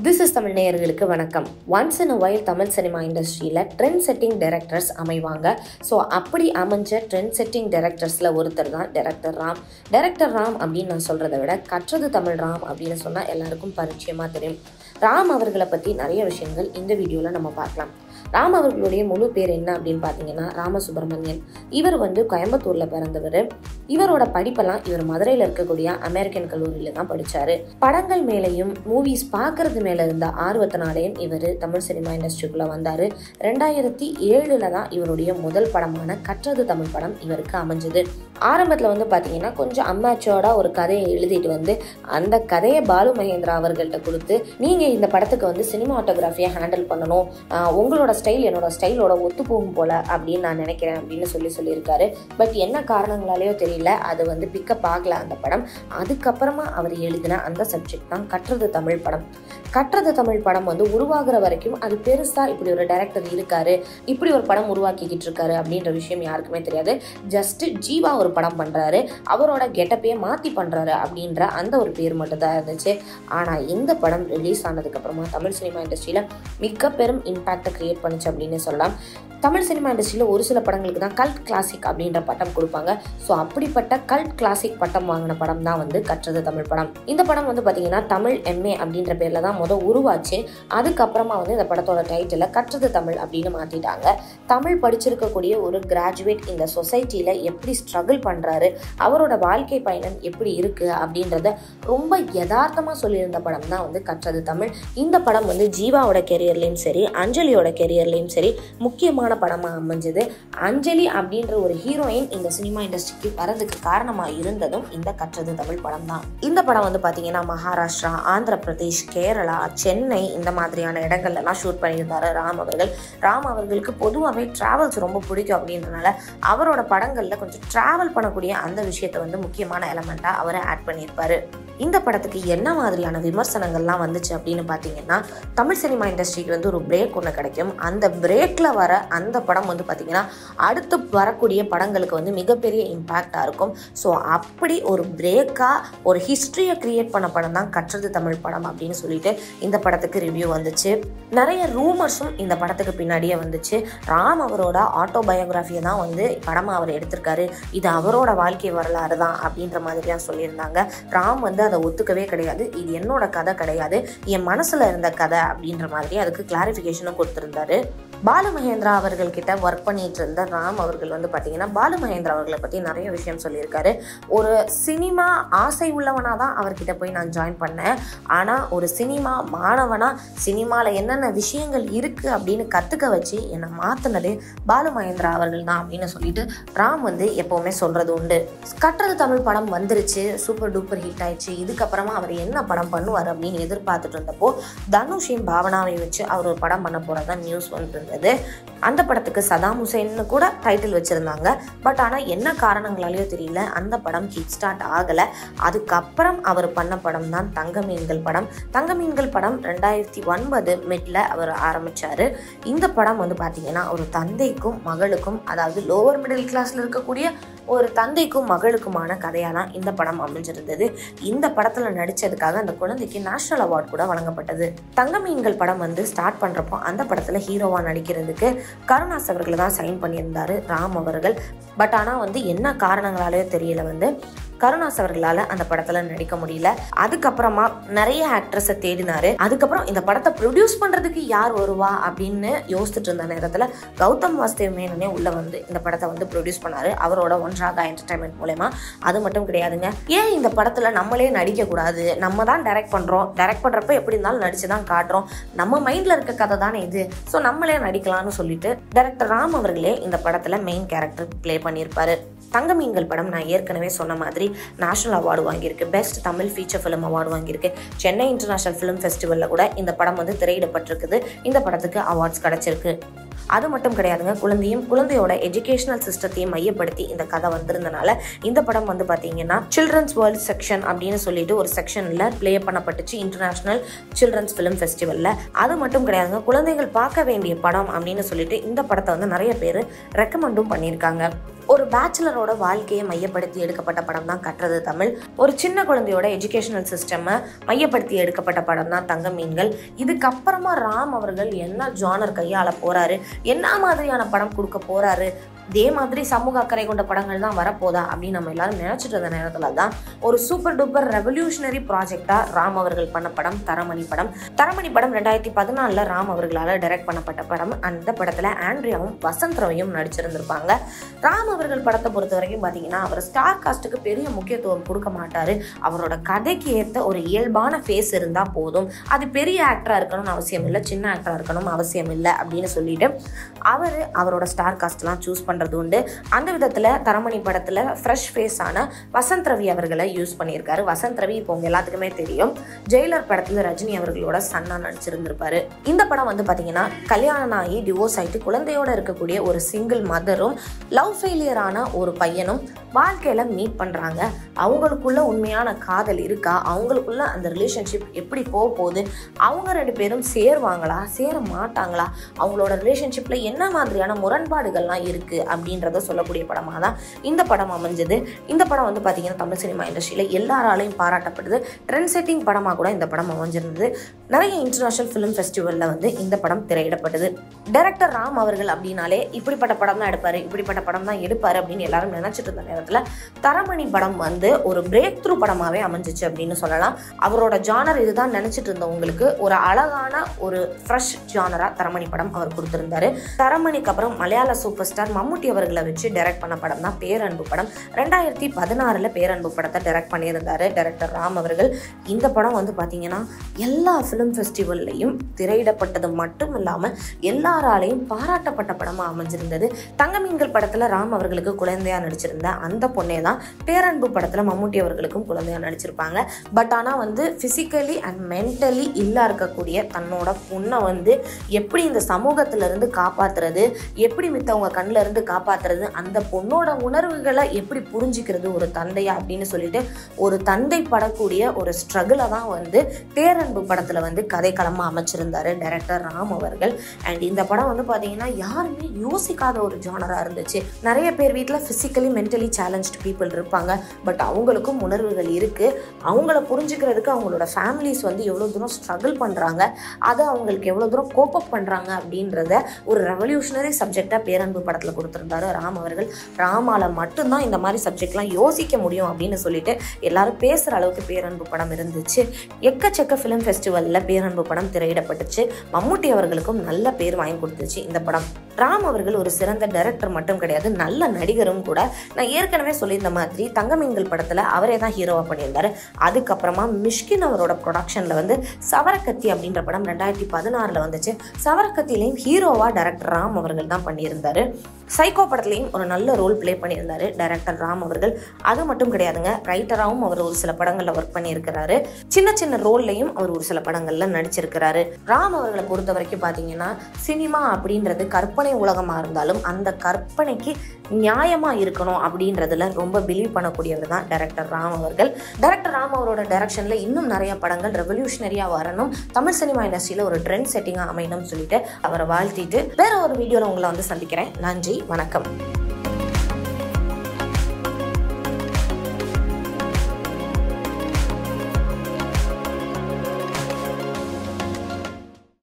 this is Tamil நேயர்களுக்கு வணக்கம் once in a while Tamil cinema இண்டஸ்ட்ரியில் ட்ரெண்ட் செட்டிங் டைரக்டர்ஸ் அமைவாங்க ஸோ அப்படி அமைஞ்ச ட்ரெண்ட் செட்டிங் டைரக்டர்ஸில் ஒருத்தர் தான் டைரக்டர் ராம் டைரக்டர் ராம் அப்படின்னு நான் சொல்கிறத விட கற்றது தமிழ் ராம் அப்படின்னு சொன்னால் எல்லாருக்கும் பரிச்சயமாக தெரியும் ராம் அவர்களை பற்றி நிறைய விஷயங்கள் இந்த வீடியோவில் நம்ம பார்க்கலாம் ராம் அவர்களுடைய முழு பேர் என்ன அப்படின்னு பார்த்தீங்கன்னா ராமசுப்ரமணியன் இவர் வந்து கோயம்புத்தூரில் பிறந்தவர் இவரோட படிப்பெல்லாம் இவர் மதுரையில் இருக்கக்கூடிய அமெரிக்கன் கல்லூரியில் தான் படித்தார் படங்கள் மேலேயும் மூவிஸ் பார்க்கறது மேலே இருந்த ஆர்வத்தினாலேயும் இவர் தமிழ் சினிமா இண்டஸ்ட்ரிக்குள்ளே வந்தார் ரெண்டாயிரத்தி ஏழில் தான் இவருடைய முதல் படமான கற்றது தமிழ் படம் இவருக்கு அமைஞ்சது ஆரம்பத்தில் வந்து பார்த்தீங்கன்னா கொஞ்சம் அம்மாச்சோட ஒரு கதையை எழுதிட்டு வந்து அந்த கதையை பாலு மகேந்திரா அவர்கள்ட்ட கொடுத்து நீங்கள் இந்த படத்துக்கு வந்து சினிமாட்டோகிராஃபியை ஹேண்டில் பண்ணணும் ஆஹ் உங்களோட ஸ்டைல் என்னோட ஸ்டைலோட ஒத்து போகும் போல அப்படின்னு நான் நினைக்கிறேன் அப்படின்னு சொல்லி சொல்லியிருக்காரு பட் என்ன காரணங்களாலேயோ தெரியல அது வந்து பிக்கப் ஆகல அந்த படம் அதுக்கப்புறமா அவர் எழுதின அந்த சப்ஜெக்ட் தான் கற்றது தமிழ் படம் கற்றது தமிழ் படம் வந்து உருவாகிற வரைக்கும் அது பெருசா இப்படி ஒரு டைரக்டர் இருக்காரு இப்படி ஒரு படம் உருவாக்கிக்கிட்டு இருக்காரு அப்படின்ற விஷயம் யாருக்குமே தெரியாது ஜஸ்ட் ஜீவா ஒரு படம் பண்றாரு அவரோட கெட்டப்பையே மாத்தி பண்றாரு அப்படின்ற அந்த ஒரு பேர் மட்டும் தான் இருந்துச்சு ஆனா இந்த படம் ரிலீஸ் ஆனதுக்கு அப்புறமா தமிழ் சினிமா இண்டஸ்ட்ரியில மிக பெரும் இம்பாக்டை கிரியேட் பண்ணுச்சு அப்படின்னு சொல்லலாம் தமிழ் சினிமா இண்டஸ்ட்ரியில் ஒரு சில படங்களுக்கு தான் கல்ட் கிளாசிக் அப்படின்ற பட்டம் கொடுப்பாங்க ஸோ அப்படிப்பட்ட கல்ட் கிளாசிக் பட்டம் வாங்கின படம் தான் வந்து கற்றது தமிழ் படம் இந்த படம் வந்து பார்த்தீங்கன்னா தமிழ் எம்ஏ அப்படின்ற பேரில் தான் முதல் உருவாச்சு அதுக்கப்புறமா வந்து இந்த படத்தோட டைட்டிலை கற்றது தமிழ் அப்படின்னு மாற்றிட்டாங்க தமிழ் படிச்சிருக்கக்கூடிய ஒரு கிராஜுவேட் இந்த சொசைட்டியில் எப்படி ஸ்ட்ரகிள் பண்ணுறாரு அவரோட வாழ்க்கை பயணம் எப்படி இருக்குது அப்படின்றத ரொம்ப யதார்த்தமாக சொல்லியிருந்த படம் தான் வந்து கற்றது தமிழ் இந்த படம் வந்து ஜீவாவோட கெரியர்லேயும் சரி அஞ்சலியோட கெரியர்லேயும் சரி முக்கியமான படமாக அமைஞ்சது அஞ்சலி அப்படின்ற ஒரு ஹீரோயின் இந்த சினிமா இண்டஸ்ட்ரிக்கு வரதுக்கு காரணமாக இருந்ததும் இந்த கற்றது தமிழ் படம் தான் இந்த படம் வந்து பார்த்தீங்கன்னா மகாராஷ்டிரா ஆந்திர பிரதேஷ் கேரளா சென்னை இந்த மாதிரியான இடங்கள்லாம் ஷூட் பண்ணியிருந்தாரு ராம் அவர்கள் ராம் அவர்களுக்கு பொதுவாகவே டிராவல்ஸ் ரொம்ப பிடிக்கும் அப்படின்றனால அவரோட படங்களில் கொஞ்சம் டிராவல் பண்ணக்கூடிய அந்த விஷயத்தை வந்து முக்கியமான எலமெண்ட்டாக அவரை ஆட் பண்ணியிருப்பாரு இந்த படத்துக்கு என்ன மாதிரியான விமர்சனங்கள்லாம் வந்துச்சு அப்படின்னு பார்த்தீங்கன்னா தமிழ் சினிமா இண்டஸ்ட்ரிக்கு வந்து ஒரு பிரேக் ஒன்று கிடைக்கும் அந்த பிரேக்கில் வர அந்த படம் வந்து பார்த்தீங்கன்னா அடுத்து வரக்கூடிய படங்களுக்கு வந்து மிகப்பெரிய இம்பேக்டாக இருக்கும் ஸோ அப்படி ஒரு பிரேக்காக ஒரு ஹிஸ்ட்ரியை கிரியேட் பண்ண படம் தான் கற்றது தமிழ் படம் அப்படின்னு சொல்லிட்டு இந்த படத்துக்கு ரிவ்யூ வந்துச்சு நிறைய ரூமர்ஸும் இந்த படத்துக்கு பின்னாடியே வந்துச்சு ராம் அவரோட ஆட்டோபயோகிராஃபியை தான் வந்து படமாக அவர் எடுத்திருக்காரு இது அவரோட வாழ்க்கை வரலாறு தான் அப்படின்ற மாதிரிலாம் சொல்லியிருந்தாங்க ராம் வந்து அதை ஒத்துக்கவே கிடையாது இது என்னோட கதை கிடையாது என் மனசுல இருந்த கதை அப்படின்ற மாதிரி அதுக்கு கிளாரிஃபிகேஷனும் கொடுத்துருந்தாரு பாலு மகேந்திரா அவர்கள் கிட்ட ஒர்க் பண்ணிட்டு இருந்த ராம் அவர்கள் வந்து பார்த்தீங்கன்னா பாலு மகேந்திரா அவர்களை பற்றி நிறைய விஷயம் சொல்லியிருக்காரு ஒரு சினிமா ஆசை உள்ளவனாக தான் அவர்கிட்ட போய் நான் ஜாயின் பண்ணேன் ஆனால் ஒரு சினிமா மாணவனாக சினிமாவில் என்னென்ன விஷயங்கள் இருக்குது அப்படின்னு கற்றுக்க வச்சு என்னை மாற்றினது பாலு மகேந்திரா அவர்கள் தான் அப்படின்னு சொல்லிட்டு ராம் வந்து எப்போவுமே சொல்கிறது உண்டு கட்டுறது தமிழ் படம் வந்துருச்சு சூப்பர் டூப்பர் ஹிட் ஆயிடுச்சு இதுக்கப்புறமா அவர் என்ன படம் பண்ணுவார் அப்படின்னு எதிர்பார்த்துட்டு இருந்தப்போ தனுஷையும் பாவனாவை வச்சு அவர் ஒரு படம் பண்ண போகிறதா நியூஸ் வந்துருந்தது அந்த படத்துக்கு சதாம் ஹுசைன்னு கூட டைட்டில் வச்சுருந்தாங்க பட் ஆனால் என்ன காரணங்களாலேயோ தெரியல அந்த படம் கிக் ஸ்டார்ட் ஆகலை அதுக்கப்புறம் அவர் பண்ண படம் தான் தங்க மீன்கள் படம் தங்க மீன்கள் படம் ரெண்டாயிரத்தி ஒன்பது மிட்ல அவர் ஆரம்பித்தார் இந்த படம் வந்து பார்த்தீங்கன்னா ஒரு தந்தைக்கும் மகளுக்கும் அதாவது லோவர் மிடில் கிளாஸில் இருக்கக்கூடிய ஒரு தந்தைக்கும் மகளுக்குமான கதையாக தான் இந்த படம் அமைஞ்சிருந்தது இந்த படத்தில் நடித்ததுக்காக அந்த குழந்தைக்கு நேஷனல் அவார்ட் கூட வழங்கப்பட்டது தங்க மீன்கள் படம் வந்து ஸ்டார்ட் பண்ணுறப்போ அந்த படத்தில் ஹீரோவாக நடிக்கிறதுக்கு கருணாஸ் அவர்களை தான் சைன் பண்ணியிருந்தாரு ராம் அவர்கள் பட் ஆனால் வந்து என்ன காரணங்களாலேயோ தெரியல வந்து கருணாஸ் அவர்களால் அந்த படத்தில் நடிக்க முடியல அதுக்கப்புறமா நிறைய ஆக்ட்ரஸை தேடினாரு அதுக்கப்புறம் இந்த படத்தை ப்ரொடியூஸ் பண்ணுறதுக்கு யார் வருவா அப்படின்னு யோசிச்சுட்டு இருந்த நேரத்தில் கௌதம் வாஸ்தேவ் மேனனே உள்ள வந்து இந்த படத்தை வந்து ப்ரொடியூஸ் பண்ணாரு அவரோட ஒன்றாக என்டர்டைன்மெண்ட் மூலயமா அது மட்டும் கிடையாதுங்க ஏன் இந்த படத்தில் நம்மளே நடிக்கக்கூடாது நம்ம தான் டைரக்ட் பண்ணுறோம் டைரக்ட் பண்ணுறப்ப எப்படி இருந்தாலும் நடிச்சு தான் காட்டுறோம் நம்ம மைண்டில் இருக்க கதை தானே இது ஸோ நம்மளே நடிக்கலாம்னு சொல்லிட்டு டைரக்டர் ராம் அவர்களே இந்த படத்தில் மெயின் கேரக்டர் ப்ளே பண்ணியிருப்பாரு தங்க மீன்கள் படம் நான் ஏற்கனவே சொன்ன மாதிரி நேஷனல் அவார்டு வாங்கியிருக்கு best Tamil feature film award வாங்கியிருக்கு சென்னை இன்டர்நேஷனல் ஃபிலிம் ஃபெஸ்டிவலில் கூட இந்த படம் வந்து திரையிடப்பட்டிருக்குது இந்த படத்துக்கு அவார்ட்ஸ் கிடச்சிருக்கு அது மட்டும் கிடையாதுங்க குழந்தையும் குழந்தையோட எஜுகேஷனல் சிஸ்டத்தையும் மையப்படுத்தி இந்த கதை வந்திருந்தனால இந்த படம் வந்து பார்த்தீங்கன்னா சில்ட்ரன்ஸ் வேர்ல்ட் செக்ஷன் அப்படின்னு சொல்லிட்டு ஒரு செக்ஷனில் ப்ளே பண்ணப்பட்டுச்சு இன்டர்நேஷனல் சில்ட்ரன்ஸ் ஃபிலிம் ஃபெஸ்டிவலில் அது மட்டும் கிடையாதுங்க குழந்தைகள் பார்க்க வேண்டிய படம் அப்படின்னு சொல்லிட்டு இந்த படத்தை வந்து நிறைய பேர் ரெக்கமெண்டும் பண்ணியிருக்காங்க ஒரு பேச்சுலரோட வாழ்க்கையை மையப்படுத்தி எடுக்கப்பட்ட படம் தான் கற்றது தமிழ் ஒரு சின்ன குழந்தையோட எஜுகேஷனல் சிஸ்டமை மையப்படுத்தி எடுக்கப்பட்ட படம் தான் தங்க மீன்கள் இதுக்கப்புறமா ராம் அவர்கள் என்ன ஜானர் கையாள போறாரு என்ன மாதிரியான படம் கொடுக்க போறாரு இதே மாதிரி சமூக அக்கறை கொண்ட படங்கள் தான் வரப்போதா அப்படின்னு நம்ம எல்லாரும் நினைச்சிட்டு இருந்த நேரத்துல தான் ஒரு சூப்பர் டூப்பர் ரெவல்யூஷனரி ப்ராஜெக்டா ராம் அவர்கள் பண்ண படம் தரமணி படம் தரமணி படம் ரெண்டாயிரத்தி பதினாலில் ராம் அவர்களால் டைரக்ட் பண்ணப்பட்ட படம் அந்த படத்துல ஆண்ட்ரியாவும் வசந்த் ரவியும் நடிச்சிருந்திருப்பாங்க ராம் அவர்கள் படத்தை பொறுத்த வரைக்கும் பார்த்தீங்கன்னா அவர் ஸ்டார் காஸ்ட்டுக்கு பெரிய முக்கியத்துவம் கொடுக்க மாட்டாரு அவரோட கதைக்கு ஏற்ற ஒரு இயல்பான ஃபேஸ் இருந்தால் போதும் அது பெரிய ஆக்டராக இருக்கணும்னு அவசியம் இல்லை சின்ன ஆக்டராக இருக்கணும் அவசியம் இல்லை அப்படின்னு சொல்லிட்டு அவர் அவரோட ஸ்டார் காஸ்ட்லாம் சூஸ் பண்ணுறது உண்டு அந்த விதத்தில் தரமணி படத்தில் ஃப்ரெஷ் ஃபேஸான வசந்த் ரவி அவர்களை யூஸ் பண்ணியிருக்காரு வசந்த் ரவி இப்போ உங்க எல்லாத்துக்குமே தெரியும் ஜெயிலர் படத்தில் ரஜினி அவர்களோட சன்னா நடிச்சிருந்திருப்பாரு இந்த படம் வந்து பார்த்தீங்கன்னா கல்யாணம் ஆகி டிவோர்ஸ் ஆகிட்டு குழந்தையோட இருக்கக்கூடிய ஒரு சிங்கிள் மதரும் லவ் ஃபெயிலியரான ஒரு பையனும் வாழ்க்கையில் மீட் பண்ணுறாங்க அவங்களுக்குள்ள உண்மையான காதல் இருக்கா அவங்களுக்குள்ள அந்த ரிலேஷன்ஷிப் எப்படி போக போகுது அவங்க ரெண்டு பேரும் சேருவாங்களா சேர மாட்டாங்களா அவங்களோட ரிலேஷன்ஷிப்பில் என்ன மாதிரியான முரண்பாடுகள்லாம் இருக்குது அப்படின்றத சொல்லக்கூடிய படமாக தான் இந்த படம் அமைஞ்சது இந்த படம் வந்து பார்த்தீங்கன்னா தமிழ் சினிமா இண்டஸ்ட்ரியில் எல்லாராலையும் பாராட்டப்படுது ட்ரெண்ட் செட்டிங் படமாக கூட இந்த படம் அமைஞ்சிருந்தது நிறைய இன்டர்நேஷனல் ஃபிலிம் ஃபெஸ்டிவலில் வந்து இந்த படம் திரையிடப்பட்டது டைரக்டர் ராம் அவர்கள் அப்படின்னாலே இப்படிப்பட்ட படம் தான் எடுப்பார் இப்படிப்பட்ட படம் தான் எடுப்பார் அப்படின்னு எல்லாரும் நினச்சிட்டு இருந்த நேரத்தில் தரமணி படம் வந்து ஒரு பிரேக் த்ரூ படமாகவே அமைஞ்சிச்சு அப்படின்னு சொல்லலாம் அவரோட ஜானர் இதுதான் நினச்சிட்டு இருந்தவங்களுக்கு ஒரு அழகான ஒரு ஃப்ரெஷ் ஜானராக தரமணி படம் அவர் கொடுத்துருந்தாரு தரமணிக்கு அப்புறம் மலையாள சூப்பர் ஸ்டார் மம்முட்டி அவர்களை வச்சு டைரக்ட் பண்ண படம் தான் பேரன்பு படம் ரெண்டாயிரத்தி பதினாறில் பேரன்பு படத்தை டைரக்ட் பண்ணியிருந்தாரு டைரக்டர் ராம் அவர்கள் இந்த படம் வந்து பார்த்தீங்கன்னா எல்லா ஃபிலிம் ஃபெஸ்டிவல்லையும் திரையிடப்பட்டது மட்டும் இல்லாமல் எல்லாராலையும் பாராட்டப்பட்ட படமாக அமைஞ்சிருந்தது தங்கமீன்கள் படத்தில் ராம் அவர்களுக்கு குழந்தையாக நடிச்சிருந்த அந்த பொண்ணே தான் பேரன்பு படத்தில் மம்முட்டி அவர்களுக்கும் குழந்தையாக நடிச்சிருப்பாங்க பட் ஆனால் வந்து ஃபிசிக்கலி அண்ட் மென்டலி இல்லா இருக்கக்கூடிய தன்னோட பொண்ணை வந்து எப்படி இந்த சமூகத்திலிருந்து காப்பாற்றுறது எப்படி மித்தவங்க கண்ணில் இருந்து காப்பாற்றுறது அந்த பொண்ணோட உணர்வுகளை எப்படி புரிஞ்சுக்கிறது ஒரு தந்தையா அப்படின்னு சொல்லிட்டு ஒரு தந்தை படக்கூடிய ஒரு ஸ்ட்ரகிளை தான் வந்து பேரன்பு படத்தில் வந்து கதைக்களமாக அமைச்சிருந்தாரு டைரக்டர் ராம் அவர்கள் அண்ட் இந்த படம் வந்து பார்த்தீங்கன்னா யாருமே யோசிக்காத ஒரு ஜானராக இருந்துச்சு நிறைய பேர் வீட்டில் ஃபிசிக்கலி மென்டலி சேலஞ்ச்டு பீப்புள் இருப்பாங்க பட் அவங்களுக்கும் உணர்வுகள் இருக்குது அவங்கள புரிஞ்சுக்கிறதுக்கு அவங்களோட ஃபேமிலிஸ் வந்து எவ்வளோ தூரம் ஸ்ட்ரகிள் பண்ணுறாங்க அதை அவங்களுக்கு எவ்வளோ தூரம் கோப்பப் பண்ணுறாங்க அப்படின்றத ஒரு ரெவல்யூஷனரி சப்ஜெக்டாக பேரன்பு படத்தில் கொடுத்துருந்தாரு ராம் அவர்கள் ராமால மட்டும்தான் இந்த மாதிரி சப்ஜெக்ட்லாம் யோசிக்க முடியும் அப்படின்னு சொல்லிட்டு எல்லாரும் பேசுகிற அளவுக்கு பேரன்பு படம் இருந்துச்சு எக்கச்சக்க ஃபிலிம் ஃபெஸ்டிவலில் பேரன்பு படம் திரையிடப்பட்டுச்சு மம்முட்டி அவர்களுக்கும் நல்ல பேர் வாங்கி கொடுத்துச்சு இந்த படம் ராம் அவர்கள் ஒரு சிறந்த டைரக்டர் மட்டும் கிடையாது நல்ல நடிகரும் கூட நான் ஏற்கனவே சொல்லியிருந்த மாதிரி தங்கமீன்கள் படத்தில் அவரே தான் ஹீரோவாக பண்ணியிருந்தாரு அதுக்கப்புறமா மிஷ்கின் அவரோட ப்ரொடக்ஷனில் வந்து சவரக்கத்தி அப்படின்ற படம் ரெண்டாயிரத்தி பதினாறில் வந்துச்சு சவரக்கத்திலையும் ஹீரோவாக டைரக்டர் ராம் அவர்கள் தான் பண்ணியிருந்தாரு சைக்கோ படத்துலையும் ஒரு நல்ல ரோல் ப்ளே பண்ணியிருந்தாரு டைரக்டர் ராம் அவர்கள் அது மட்டும் கிடையாதுங்க ரைட்டராகவும் அவர் ஒரு சில படங்களில் ஒர்க் பண்ணியிருக்கிறாரு சின்ன சின்ன ரோல்லையும் அவர் ஒரு சில படங்களில் நடிச்சிருக்கிறாரு ராம் அவர்களை பொறுத்த வரைக்கும் பார்த்தீங்கன்னா சினிமா அப்படின்றது கற்பனை உலகமாக இருந்தாலும் அந்த கற்பனைக்கு நியாயமாக இருக்கணும் அப்படின்றதுல ரொம்ப பிலீவ் பண்ணக்கூடியவர் தான் டைரக்டர் ராம் அவர்கள் டைரக்டர் ராம் அவரோட டைரக்ஷனில் இன்னும் நிறைய படங்கள் ரெவல்யூஷனரியாக வரணும் தமிழ் சினிமா இண்டஸ்ட்ரியில் ஒரு ட்ரெண்ட் செட்டிங்காக அமையணும்னு சொல்லிட்டு அவரை வாழ்த்திட்டு வேற ஒரு வீடியோவில் உங்களை வந்து சந்திக்கிறேன் நன்றி வணக்கம்